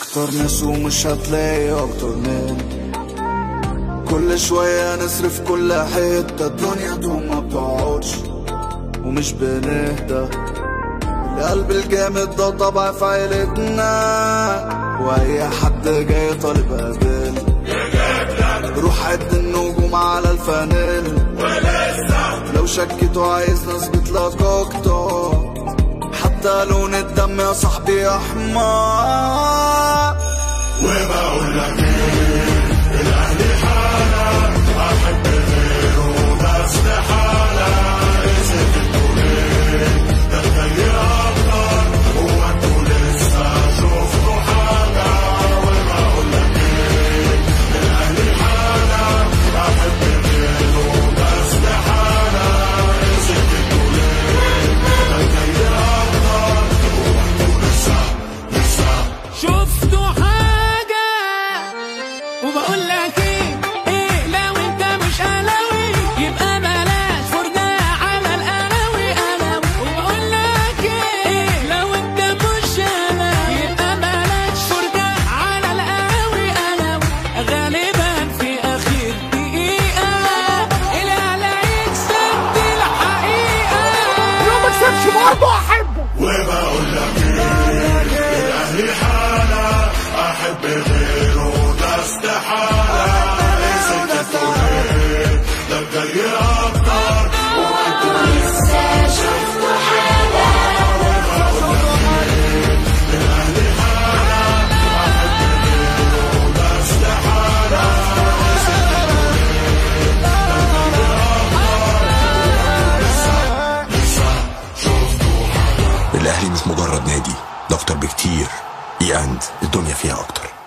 اختار ناس ومش هتلاقي اكتر مني كل شوية نصرف كل حتة الدنيا دوم ما بتقعدش ومش بنهدى القلب الجامد ده طبع في عيلتنا واي حد جاي طالب قابل روح عد النجوم على الفانيل لو شكيتوا عايز نثبت لك اكتر حتى لون الدم يا صاحبي احمر وبقول لك ايه الاهلي حالة احب غيره ده استحالة اسك الدولين ده الجاي اكتر هو انتوا لسه شفتوا حاجة وبقول لك ايه الاهلي حالة احب غيره ده استحالة اسك الدولين ده الجاي اكتر هو انتوا لسه لسه شفتوا حاجة وبقول لك ايه ايه لو انت مش قلاوي يبقى بلاش فرجة على القلاوي قلاوي وبقول لك ايه لو انت مش قلاوي يبقى بلاش فرجة على القلاوي قلاوي غالبا في اخر دقيقة الاهلي هيكسب دي الحقيقة لو ما كسبش برضه احبه وبقول لك ايه الاهلي حالة احب غيره ده استحالة سكته ليه ده الجاي اكتر وانتوا لسه شفتوا حاجة وبقول لك ايه الاهلي حالة احب غيره ده استحالة سكته ليه ده الجاي اكتر لسه لسه شفتوا حاجة الاهلي مش مجرد نادي ده اكتر بكتير اي اند الدنيا فيها اكتر